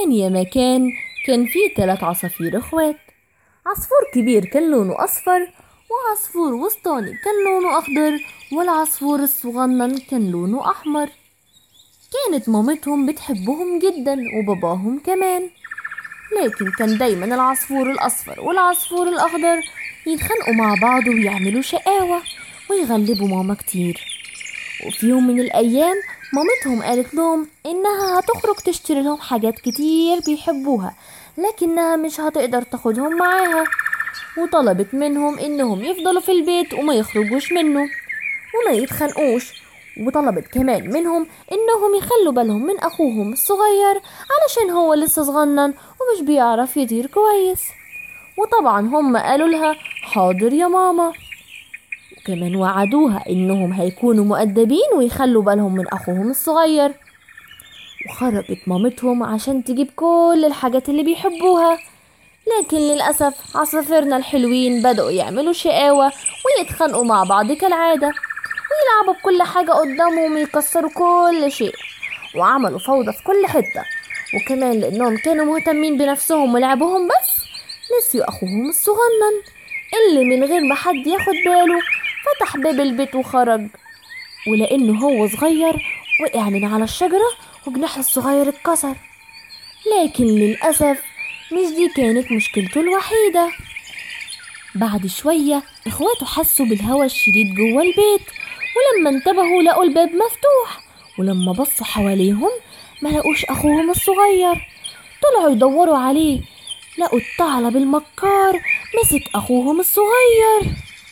كان يا مكان كان فيه تلات عصافير اخوات عصفور كبير كان لونه اصفر وعصفور وسطاني كان لونه اخضر والعصفور الصغنن كان لونه احمر كانت مامتهم بتحبهم جدا وباباهم كمان لكن كان دايما العصفور الاصفر والعصفور الاخضر يتخانقوا مع بعض ويعملوا شقاوة ويغلبوا ماما كتير وفي يوم من الايام مامتهم قالت لهم انها هتخرج تشتري لهم حاجات كتير بيحبوها لكنها مش هتقدر تاخدهم معاها وطلبت منهم انهم يفضلوا في البيت وما يخرجوش منه وما يتخانقوش وطلبت كمان منهم انهم يخلوا بالهم من اخوهم الصغير علشان هو لسه صغنن ومش بيعرف يطير كويس وطبعا هم قالوا لها حاضر يا ماما وكمان وعدوها انهم هيكونوا مؤدبين ويخلوا بالهم من اخوهم الصغير وخرجت مامتهم عشان تجيب كل الحاجات اللي بيحبوها لكن للأسف عصافيرنا الحلوين بدأوا يعملوا شقاوة ويتخانقوا مع بعض كالعادة ويلعبوا بكل حاجة قدامهم ويكسروا كل شيء وعملوا فوضى في كل حتة وكمان لأنهم كانوا مهتمين بنفسهم ولعبهم بس نسيوا أخوهم الصغنن اللي من غير ما حد ياخد باله فتح باب البيت وخرج ولأنه هو صغير وقع من على الشجرة وجناحه الصغير اتكسر لكن للأسف مش دي كانت مشكلته الوحيدة بعد شوية اخواته حسوا بالهوا الشديد جوه البيت ولما انتبهوا لقوا الباب مفتوح ولما بصوا حواليهم ما لقوش اخوهم الصغير طلعوا يدوروا عليه لقوا الثعلب المكار مسك اخوهم الصغير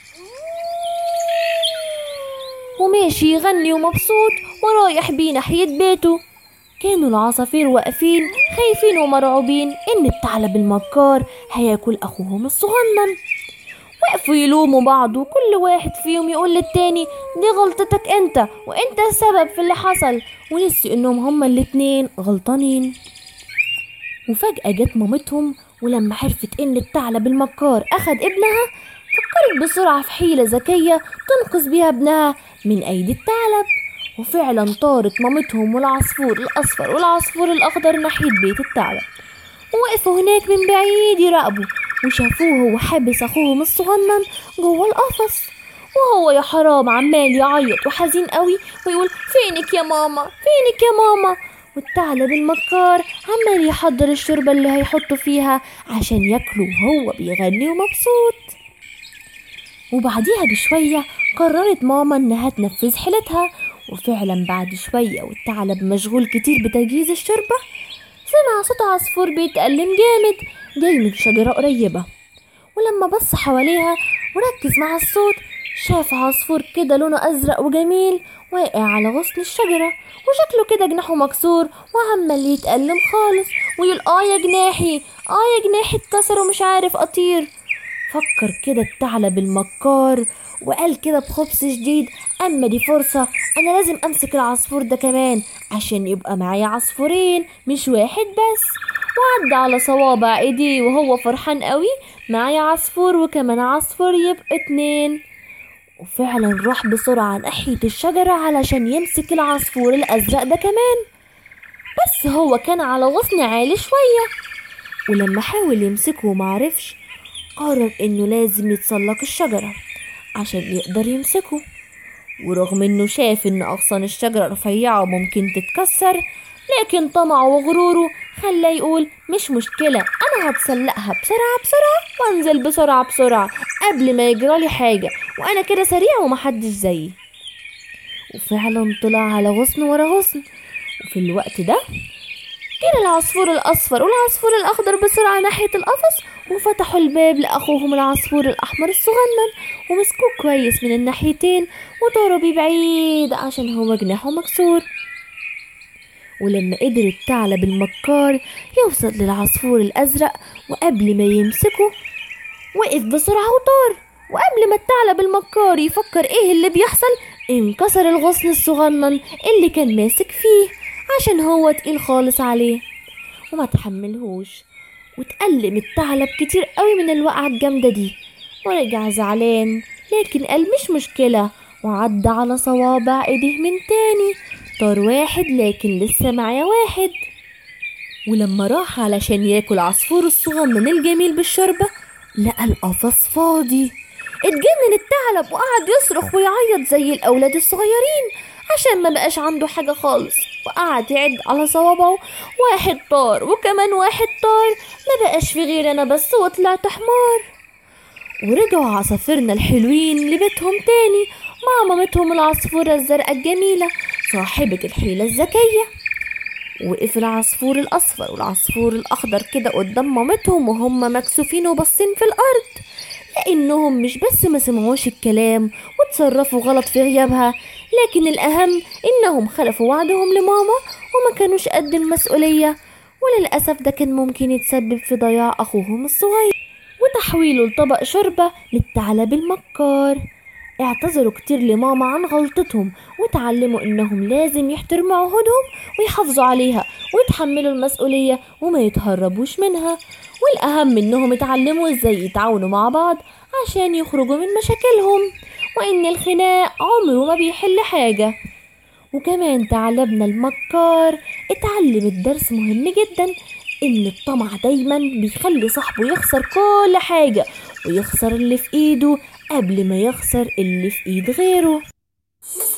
وماشي يغني ومبسوط ورايح بيه ناحية بيته كانوا العصافير واقفين خايفين ومرعوبين ان الثعلب المكار هياكل اخوهم الصغنن وقفوا يلوموا بعض وكل واحد فيهم يقول للتاني دي غلطتك انت وانت السبب في اللي حصل ونسيوا انهم هما الاتنين غلطانين وفجأة جت مامتهم ولما عرفت ان الثعلب المكار اخد ابنها فكرت بسرعة في حيلة ذكية تنقذ بيها ابنها من ايدي الثعلب وفعلا طارت مامتهم والعصفور الأصفر والعصفور الأخضر ناحية بيت الثعلب ووقفوا هناك من بعيد يراقبوا وشافوه وهو حابس أخوهم الصغنن جوه القفص وهو يا حرام عمال يعيط وحزين قوي ويقول فينك يا ماما فينك يا ماما والثعلب المكار عمال يحضر الشوربة اللي هيحطوا فيها عشان ياكلوا وهو بيغني ومبسوط وبعديها بشوية قررت ماما إنها تنفذ حيلتها وفعلا بعد شوية والثعلب مشغول كتير بتجهيز الشوربة سمع صوت عصفور بيتألم جامد جاي من شجرة قريبة ولما بص حواليها وركز مع الصوت شاف عصفور كده لونه أزرق وجميل واقع على غصن الشجرة وشكله كده جناحه مكسور وعمال يتألم خالص ويقول اه يا جناحي اه يا جناحي اتكسر ومش عارف أطير فكر كده الثعلب المكار وقال كده بخبث شديد اما دي فرصة انا لازم امسك العصفور ده كمان عشان يبقى معايا عصفورين مش واحد بس وعدى على صوابع ايديه وهو فرحان قوي معايا عصفور وكمان عصفور يبقى اتنين وفعلا راح بسرعة ناحية الشجرة علشان يمسك العصفور الأزرق ده كمان بس هو كان على غصن عالي شوية ولما حاول يمسكه ومعرفش قرر انه لازم يتسلق الشجرة عشان يقدر يمسكه ورغم انه شاف ان اغصان الشجرة رفيعة وممكن تتكسر لكن طمعه وغروره خلاه يقول مش مشكلة انا هتسلقها بسرعة بسرعة وانزل بسرعة بسرعة قبل ما يجرالي حاجة وانا كده سريع ومحدش زيي وفعلا طلع على غصن ورا غصن وفي الوقت ده كان العصفور الأصفر والعصفور الأخضر بسرعة ناحية القفص وفتحوا الباب لأخوهم العصفور الأحمر الصغنن ومسكوه كويس من الناحيتين وطاروا بيه بعيد عشان هو جناحه مكسور ولما قدر الثعلب المكار يوصل للعصفور الأزرق وقبل ما يمسكه وقف بسرعة وطار وقبل ما الثعلب المكار يفكر ايه اللي بيحصل انكسر الغصن الصغنن اللي كان ماسك فيه عشان هو تقيل خالص عليه وما تحملهوش واتألم الثعلب كتير قوي من الوقعة الجامدة دي ورجع زعلان لكن قال مش مشكلة وعدى على صوابع ايديه من تاني طار واحد لكن لسه معايا واحد ولما راح علشان ياكل عصفور الصغنن الجميل بالشوربة لقى القفص فاضي اتجنن الثعلب وقعد يصرخ ويعيط زي الأولاد الصغيرين عشان ما بقاش عنده حاجة خالص وقعد يعد على صوابعه واحد طار وكمان واحد طار ما بقاش في غير أنا بس وطلعت حمار ورجعوا عصافيرنا الحلوين لبيتهم تاني مع مامتهم العصفورة الزرقاء الجميلة صاحبة الحيلة الذكية وقف العصفور الأصفر والعصفور الأخضر كده قدام مامتهم وهم مكسوفين وباصين في الأرض لأنهم مش بس ما سمعوش الكلام وتصرفوا غلط في غيابها لكن الأهم إنهم خلفوا وعدهم لماما وما كانوش قد المسؤولية وللأسف ده كان ممكن يتسبب في ضياع أخوهم الصغير وتحويله لطبق شوربة للثعلب المكار اعتذروا كتير لماما عن غلطتهم وتعلموا انهم لازم يحترموا عهودهم ويحافظوا عليها ويتحملوا المسؤولية وما يتهربوش منها والأهم انهم اتعلموا ازاي يتعاونوا مع بعض عشان يخرجوا من مشاكلهم وان الخناق عمره ما بيحل حاجة وكمان ثعلبنا المكار اتعلم الدرس مهم جدا ان الطمع دايما بيخلي صاحبه يخسر كل حاجة ويخسر اللي في ايده قبل ما يخسر اللي في ايد غيره